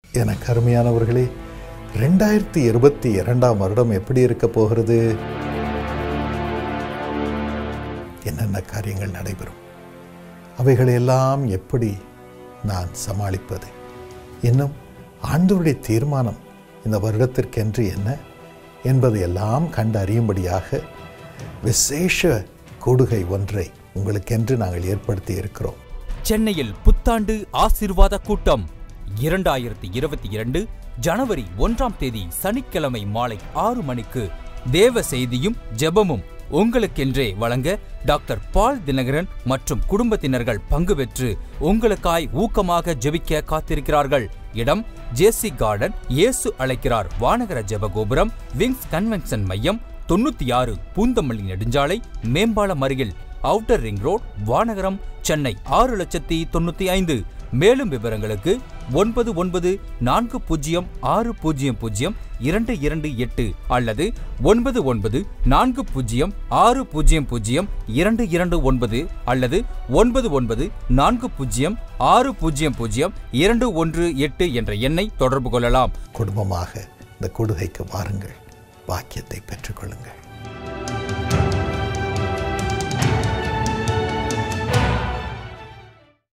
எனக்கு அருமையானவர்களே ரெண்டாயிரத்தி இருபத்தி இரண்டாம் வருடம் எப்படி இருக்க போகிறது என்னென்ன காரியங்கள் நடைபெறும் அவைகளையெல்லாம் எப்படி நான் சமாளிப்பது இன்னும் ஆண்டவருடைய தீர்மானம் இந்த வருடத்திற்கென்று என்ன என்பதையெல்லாம் கண்டு அறியும்படியாக விசேஷ கொடுகை ஒன்றை உங்களுக்கென்று நாங்கள் ஏற்படுத்தி இருக்கிறோம் சென்னையில் புத்தாண்டு ஆசிர்வாத கூட்டம் இரண்டாயிரத்தி இருபத்தி இரண்டு ஜனவரி ஒன்றாம் தேதி சனிக்கிழமை மாலை ஆறு மணிக்கு தேவ செய்தியும் ஜெபமும் உங்களுக்கென்றே வழங்க டாக்டர் பால் தினகரன் மற்றும் குடும்பத்தினர்கள் பங்கு பெற்று உங்களுக்காய் ஊக்கமாக ஜெபிக்க காத்திருக்கிறார்கள் இடம் ஜேசி கார்டன் இயேசு அழைக்கிறார் வானகர ஜெப கோபுரம் விங்ஸ் கன்வென்ஷன் மையம் தொண்ணூத்தி ஆறு பூந்தமல்லி நெடுஞ்சாலை மேம்பாலம் அருகில் outer ring road Vanagaram Chennai ஆறு லட்சத்தி தொண்ணூத்தி ஐந்து மேலும் விவரங்களுக்கு ஒன்பது ஒன்பது நான்கு பூஜ்ஜியம் ஆறு பூஜ்ஜியம் பூஜ்ஜியம் இரண்டு இரண்டு எட்டு அல்லது ஒன்பது ஒன்பது நான்கு பூஜ்ஜியம் ஆறு பூஜ்ஜியம் பூஜ்ஜியம் இரண்டு இரண்டு ஒன்பது அல்லது ஒன்பது ஒன்பது நான்கு பூஜ்ஜியம் ஆறு பூஜ்ஜியம் பூஜ்ஜியம் இரண்டு ஒன்று எட்டு என்ற எண்ணை தொடர்பு கொள்ளலாம் குடும்பமாக இந்த கொடுகைக்கு வாருங்கள் பாக்கியத்தை பெற்றுக்கொள்ளுங்கள்